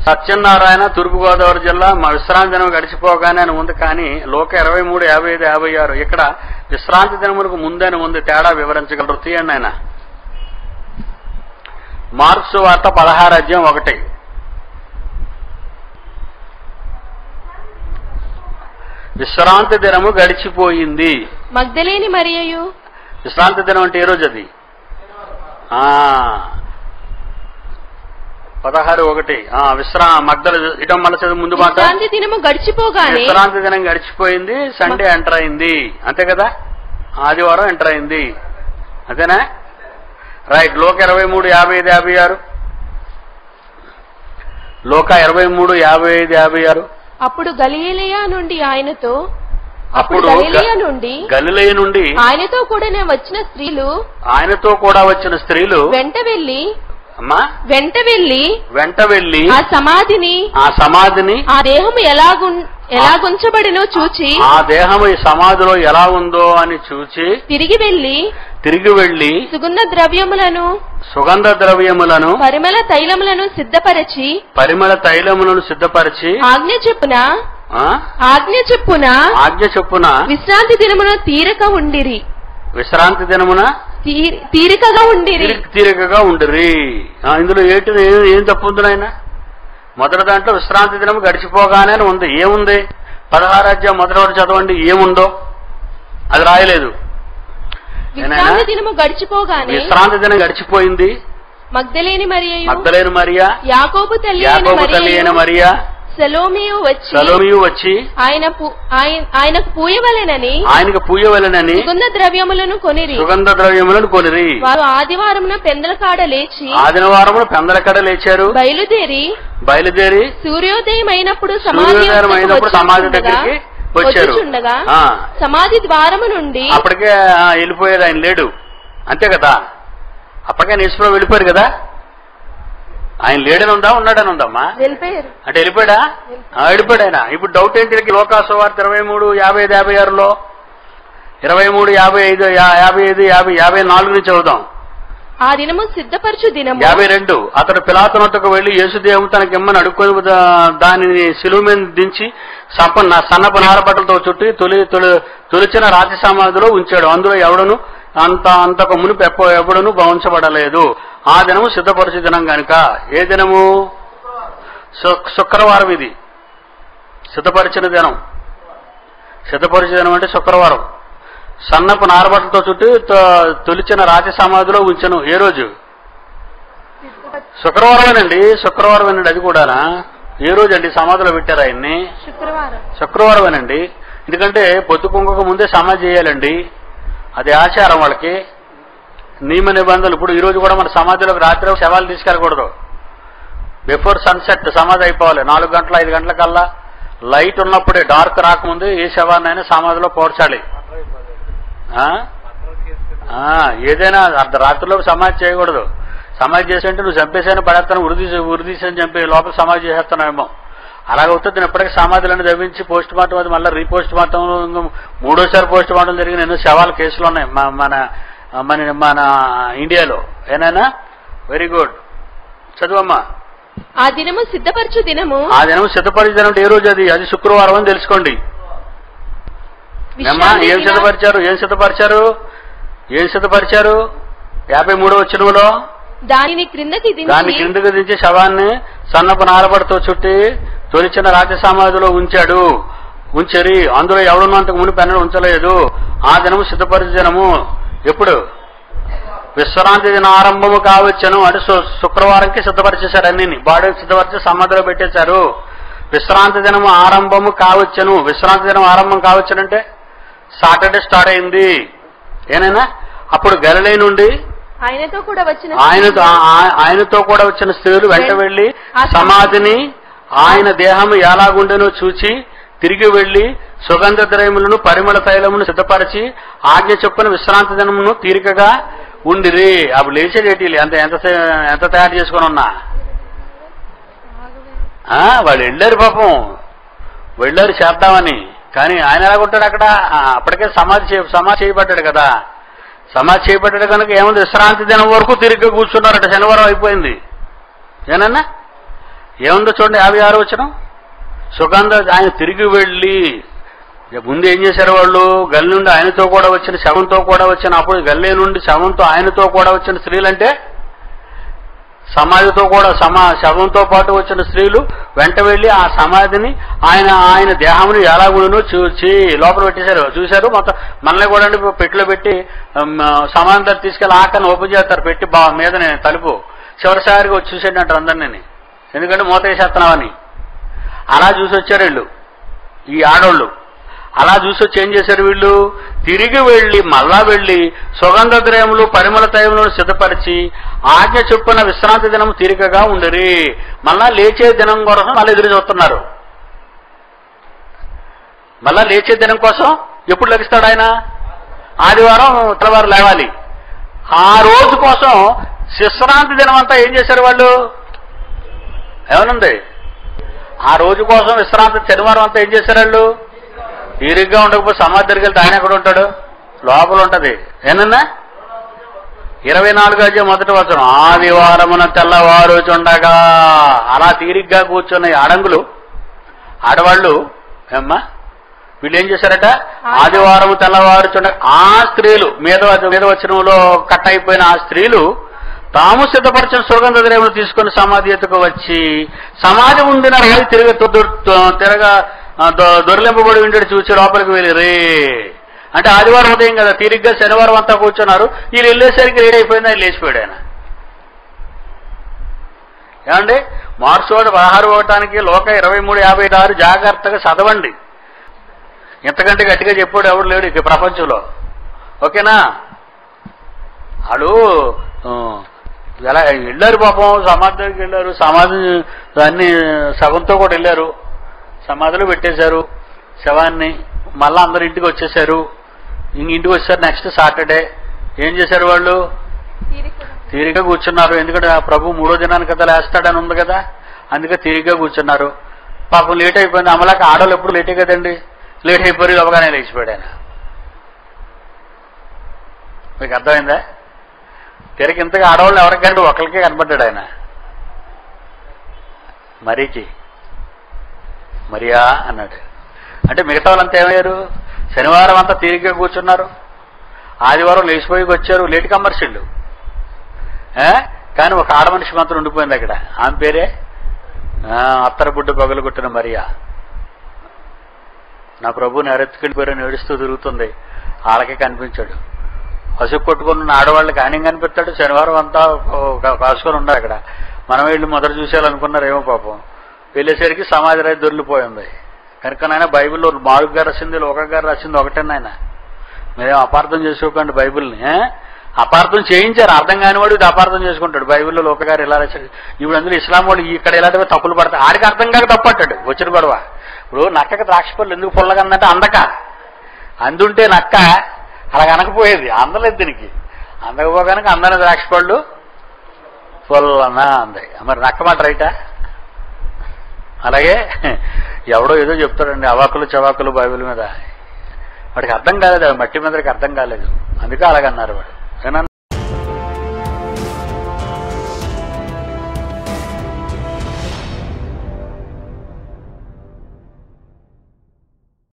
సత్యనారాయణ తూర్పుగోదావరి జిల్లా మా విశ్రాంతి దినం గడిచిపోగానే అని ఉంది కానీ లోక ఇరవై మూడు యాభై ఐదు యాభై ఆరు ఇక్కడ విశ్రాంతి దినములకు ముందని ఉంది తేడా వివరించగలరు తీయండి ఆయన మార్క్స్ వార్త పదహారు అధ్యాయం ఒకటి విశ్రాంతి దినము గడిచిపోయింది మగ్ధలేని మరియయు విశ్రాంతి దినం అంటే ఏ రోజు అది ఆ పదహారు ఒకటి ఆ విశ్రా మగ్ధల ఇటం మళ్ళీ చదువు ముందు మాట విశ్రాంతి దినము గడిచిపోగానే విశ్రాంతి దినం గడిచిపోయింది సండే ఎంటర్ అయింది అంతే కదా ఆదివారం ఎంటర్ అయింది అంతేనా రైట్ లోక ఇరవై మూడు యాభై ఐదు యాభై ఆరు లోక ఇరవై మూడు యాభై ఐదు యాభై ఆరు అప్పుడు గలియలయ నుండి ఆయనతో అప్పుడు అప్పుడు గలిలయ నుండి గలిలయ నుండి ఆయనతో కూడానే వచ్చిన స్త్రీలు ఆయనతో కూడా వచ్చిన స్త్రీలు వెంట వెళ్లి అమ్మా వెంట వెళ్లి వెంట వెళ్లి ఆ సమాధిని ఆ సమాధిని ఆ దేహము ఎలాగున్ ఎలాగుంచబడినో చూచి ఆ దేహము ఈ సమాధిలో ఎలా ఉందో అని చూచి తిరిగి వెళ్లి తిరిగి వెళ్లి సుగంధ ద్రవ్యములను సుగంధ ద్రవ్యములను పరిమళ తైలములను సిద్ధపరచి పరిమళ తైలములను సిద్ధపరిచి ఆజ్ఞ చెప్పున ఆ, ఆజ్ఞ చెప్పున ఆజ్ఞ చొప్పున విశ్రాంతి దినమున తీరక ఉండిరి విశ్రాంతి దినమున తీరి- తీరికగా ఉండిరి తీరిక తీరికగా ఉండిరి ఆ, ఇందులో ఏంటి ఏం- ఏం తప్పు ఉంది నాయన మొదటి దాంట్లో విశ్రాంతి దినం గడిచిపోగానే అని ఉంది ఏముంది పదహారాధ్యాయం మొదటి వరకు చదవండి ఏముందో అది రాయలేదు విశ్రాంతి దినము గడిచిపోగానే విశ్రాంతి దినం గడిచిపోయింది మగ్ధలేని మరియయు మగ్ధలేని మరియా యాకోబు తల్లి అయిన యాకోబు తల్లి అయిన మరియయు మరియా సెలోమియు వచ్చి సలోమియు వచ్చి ఆయన పు- ఆయన- ఆయనకు పూయవలెనని ఆయనకు పూయవలనని సుగంధ ద్రవ్యములను కొనిరి సుగంధ ద్రవ్యములను కొనిరి వారు ఆదివారమున పెందల కాడ లేచి ఆదివారమున పెందలకడ లేచారు బయలుదేరి బయలుదేరి సూర్యోదయం అయినప్పుడు సమాధి సూర్యోదయం వద్దకు అయినప్పుడు సమాధి వచ్చుచుండగా- దగ్గరికి వచ్చారు వచ్చుచుండగా ఆ. సమాధి ద్వారము నుండి అప్పటికే ఆ, వెళ్ళిపోయాడు ఆయన లేడు అంతే కదా అప్పటికే నిశ్వరం వెళ్ళిపోయారు కదా ఆయన లేడని ఉందా ఉన్నాడని ఉందమ్మా వెళ్ళిపోయారు అంటే వెళ్ళిపోయాడా ఆ, వెళ్ళిపోయాడు ఆయన ఇప్పుడు డౌట్ ఏంటి లోకాసు వార్త ఇరవై మూడు యాభై ఐదు యాభై ఆరులో ఇరవై మూడు యాభై ఐదు యా- యాభై ఐదు యాభై యాభై నాలుగు నుంచి చదువుదాం ఆ దినము సిద్ధపరచు దినము యాభై రెండు అతడు పిలాతనొద్దకు వెళ్లి యేసుదేవం తనకిమ్మని అడుక్కొని దా- దానిని సిలువ మీద దించి సప్ప సన్నపు నారబట్టలతో చుట్టి తొలి తొలి తొలిచిన రాతి సమాధిలో ఉంచాడు అందులో ఎవడను అంత అంతకు మునుపు ఎప్ప ఎవడను భవించబడలేదు ఆ దినము సిద్ధపరచు దినం గనుక ఏ దినము శు- శుక్రవారం ఇది సిద్ధపరిచిన దినం సిద్ధపరిచిన దినం అంటే శుక్రవారం సన్నపు నారబట్టలతో చుట్టి తొ- తొలిచిన రాతి సమాధిలో ఉంచను ఏ రోజు శుక్రవారమేనండి శుక్రవారమేనండి అది కూడానా ఏ రోజు అండి సమాధిలో పెట్టారు ఆయన్ని శుక్రవారం శుక్రవారమేనండి ఎందుకంటే పొద్దు కుంకక ముందే సమాధి చేయాలండి అది ఆచారం వాళ్ళకి నియమ నిబంధనలు ఇప్పుడు ఈ రోజు కూడా మన సమాధిలోకి రాత్రి శవాలు తీసుకెళ్ళకూడదు బిఫోర్ సన్సెట్ సమాధి అయిపోవాలి నాలుగు గంటల ఐదు గంటల కల్లా లైట్ ఉన్నప్పుడే డార్క్ రాకముందు ఏ శవాన్నైనా సమాధిలో పోడ్చాలి ఆ? ఆ, ఏదైనా అర్ధ రాత్రిలో సమాధి చేయకూడదు సమాధి చేసి అంటే నువ్వు చంపేసాను పడేస్తాను ఉరిదీసి ఉరిదీసి అని చెప్పి లోపల సమాధి చేసేస్తున్నావేమో అలాగవుతుంది నేను ఎప్పటికీ సమాధులను దవ్వించి పోస్ట్ మార్టం అది మళ్ళీ రీపోస్ట్ మార్టం మూడోసారి పోస్ట్ మార్టం జరిగిన ఎన్నో శవాల కేసులు ఉన్నాయి మ- మన మన మన ఇండియాలో ఏనాయనా వెరీ గుడ్ చదువమ్మా ఆ దినము సిద్ధపరచు దినము ఆ దినం సిద్ధపరిచిన ఏ రోజు అది అది శుక్రవారం అని తెలుసుకోండి ఏమ్మా విశ్రాంతి ఏం దిన- సిద్ధపరిచారు ఏం సిద్ధపరిచారు ఏం సిద్ధపరిచారు యాభై మూడవ చినువులో దానిని క్రిందకి దాన్ని దించి కిందకు దించి శవాన్ని సన్నపు నారబడితో చుట్టి తొలిచిన రాతి సమాధిలో ఉంచాడు ఉంచరి అందులో ఎవడున్నో అంతకు మునిపి ఎన్నడూ ఉంచలేదు ఆ దినము సిద్ధపరిచే దినము ఎప్పుడు విశ్రాంతి దిన ఆరంభము కావచ్చును అంటే శు- శుక్రవారంకి సిద్ధపరిచేశారు అన్ని బాడీ సిద్ధపరిచి సమాధిలో పెట్టేశారు విశ్రాంతి దినము ఆరంభము కావచ్చును విశ్రాంతి దినం ఆరంభం కావచ్చునంటే సాటర్డే స్టార్ట్ అయింది ఏనైనా అప్పుడు గలిలే నుండి ఆయనతో కూడా వచ్చిన ఆయనతో ఆ- ఆ- ఆయనతో కూడా వచ్చిన స్త్రీలు వెంట వెళ్లి సమాధిని ఆయన దేహము ఎలాగుండెనో చూచి తిరిగి వెళ్లి సుగంధ ద్రవ్యములను పరిమళ తైలమును సిద్ధపరిచి ఆజ్ఞ చొప్పున విశ్రాంతి దినమును తీరికగా ఉండిరి అప్పుడు లేచేదేటి ఎంత ఎంత సే- ఎంత తయారు చేసుకుని ఉన్నా ఆ, వాళ్ళు వెళ్ళారు పాపం వెళ్ళారు చేద్దామని కానీ ఆయన ఎలాగుంటాడు అక్కడ ఆ, అప్పటికే సమాధి చే- సమాధి చేయబడ్డాడు కదా సమాధి చేయబడ్డాడు కనుక ఏముంది విశ్రాంతి దినం వరకు తిరిగి కూర్చున్నారట శనివారం అయిపోయింది ఏనన్నా ఏముందో చూడండి యాభై ఆరు వచ్చిన సుగంధ ఆయన తిరిగి వెళ్ళి ముందు ఏం చేశారు వాళ్ళు గల్లి నుండి ఆయనతో కూడా వచ్చిన శవంతో కూడా వచ్చిన అప్పుడు గల్లే నుండి శవంతో ఆయనతో కూడా వచ్చిన స్త్రీలంటే సమాధితో కూడా సమా శవంతో పాటు వచ్చిన స్త్రీలు వెంట వెళ్ళి ఆ సమాధిని ఆయన ఆయన దేహమును ఎలాగుడునో చూచి లోపల పెట్టేశారు చూశారు మొత్తం మనల్ని కూడా అండి పెట్టిలో పెట్టి ఉమ్, సమాధి దగ్గర తీసుకెళ్ళి ఆకని ఓపెన్ చేస్తారు పెట్టి బా మీదనే తలుపు చివరిసారిగా వచ్చి చూసేయండి అంటారు అందరినీ ఎందుకంటే మూత వేసేస్తున్నామని అలా చూసి వచ్చారు వీళ్ళు ఈ ఆడోళ్ళు అలా చూసి వచ్చి ఏం చేశారు వీళ్ళు తిరిగి వెళ్ళి మళ్ళా వెళ్ళి సుగంధ ద్రయములు పరిమళ తైములను సిద్ధపరిచి ఆజ్ఞ చొప్పున విశ్రాంతి దినం తీరికగా ఉండరి మళ్ళా లేచే దినం కోసం మళ్ళీ ఎదురు చూస్తున్నారు మళ్ళా లేచే దినం కోసం ఎప్పుడు లభిస్తాడు ఆయన ఆదివారం తెల్లవారు లేవాలి ఆ రోజు కోసం విశ్రాంతి దినం అంతా ఏం చేశారు వాళ్ళు ఏమనుంది ఆ రోజు కోసం విశ్రాంతి శనివారం అంతా ఏం చేశారు వాళ్ళు తీరిగ్గా ఉండకపోతే సమాధి దగ్గరికి వెళ్తే ఆయన ఎక్కడ ఉంటాడు లోపల ఉంటది ఏనన్నా ఇరవై నాలుగు అధ్యాయం మొదటి వచ్చిన ఆదివారమున తెల్లవారు చుండగా అలా తీరిగ్గా కూర్చున్న ఈ ఆడంగులు ఆడవాళ్ళు ఏమ్మా వీళ్ళు ఏం చేశారట ఆదివారం తెల్లవారు చుండగా ఆ స్త్రీలు మీద మీద వచ్చినంలో కట్ అయిపోయిన ఆ స్త్రీలు తాము సిద్ధపరిచిన సుగంధ ద్రవ్యములు తీసుకుని సమాధి ఎత్తుకు వచ్చి సమాధి ఉండిన రాయి తిరగ తిరగ దొరలింపబడి ఉండేది చూసి లోపలికి వెళ్ళిరే అంటే ఆదివారం ఉదయం కదా తీరిగ్గా శనివారం అంతా కూర్చున్నారు వీళ్ళు వెళ్ళేసరికి రెడీ అయిపోయింది ఆయన లేచిపోయాడు ఆయన ఏమండి మార్చోడు పదహారు ఒకటానికి లోక ఇరవై మూడు యాభై ఆరు జాగ్రత్తగా చదవండి ఇంతకంటే గట్టిగా చెప్పాడు ఎవడు లేడు ఇక ప్రపంచంలో ఓకేనా వాళ్ళు ఆ, ఎలా వెళ్ళారు పాపం సమాధి దగ్గరికి వెళ్ళారు సమాధి దాన్ని సగంతో కూడా వెళ్ళారు సమాధిలో పెట్టేశారు శవాన్ని మళ్ళా అందరు ఇంటికి వచ్చేసారు ఇంక ఇంటికి వచ్చారు నెక్స్ట్ సాటర్డే ఏం చేశారు వాళ్ళు తీరికగా. తీరిగ్గా కూర్చున్నారు ఎందుకంటే ఆ ప్రభు మూడో దినానికి కదా లేస్తాడని ఉంది కదా అందుకే తీరిగ్గా కూర్చున్నారు పాపం లేట్ అయిపోయింది అమలాక ఆడవాళ్ళు ఎప్పుడు లేటే కదండి లేట్ అయిపోయి లోపగానే లేచిపోయాడు ఆయన మీకు అర్థమైందా తిరిగి ఇంతగా ఆడవాళ్ళు ఎవరికంటే ఒకరికే కనబడ్డాడు ఆయన మరీకి మరియా అన్నాడు అంటే మిగతా వాళ్ళంతా ఏమయ్యారు శనివారం అంతా తీరిగ్గా కూర్చున్నారు ఆదివారం లేచిపోయి వచ్చారు లేట్ కమర్షియల్ కానీ ఒక ఆడ మనిషి మాత్రం ఉండిపోయింది అక్కడ ఆమె పేరే ఆ, అత్తర బుడ్డ పగలు కొట్టిన మరియా నా ప్రభుని అరెత్తుకెళ్ళిపోయారని ఏడుస్తూ తిరుగుతుంది వాళ్ళకే కనిపించాడు పసుపు కొట్టుకున్న ఆడవాళ్ళకి ఆయన కనిపెట్టాడు శనివారం అంతా కా- కాసుకొని ఉన్నారు అక్కడ మనం వెళ్ళి మొదట చూసేయాలనుకున్నారు ఏమో పాపం వెళ్ళేసరికి సమాధి రైతు దొరికిపోయింది కనుక నాయన బైబిల్లో మాడుగు గారు రాసింది లోక గారు రాసింది ఒకటే నాయన మీరేం అపార్థం చేసుకోకండి బైబిల్ని ఏ? అపార్థం చేయించారు అర్థం కానివాడు ఇది అపార్థం చేసుకుంటాడు బైబిల్లో లోక గారు ఇలా రాశాడు ఇప్పుడు అందులో ఇస్లాం వాడు ఇక్కడ ఇలాంటివి తప్పులు పడతాయి ఆడికి అర్థం కాక తప్పట్టాడు వచ్చిన గొడవ ఇప్పుడు నక్కకి ద్రాక్ష పళ్ళు ఎందుకు పుల్లగా అందంటే అందక అందుంటే నక్క అలా అనకపోయేది అందలేదు దీనికి అందకపోగానక అందని ద్రాక్ష పళ్ళు పుల్లనా అందాయి మరి నక్క మాట రైటా అలాగే ఎవడో ఏదో చెప్తాడండి అవాకులు చవాకులు బైబిల్ మీద వాడికి అర్థం కాలేదు ఆ మట్టి మీదకి అర్థం కాలేదు అందుకే అలాగన్నారు వాడు ఏనా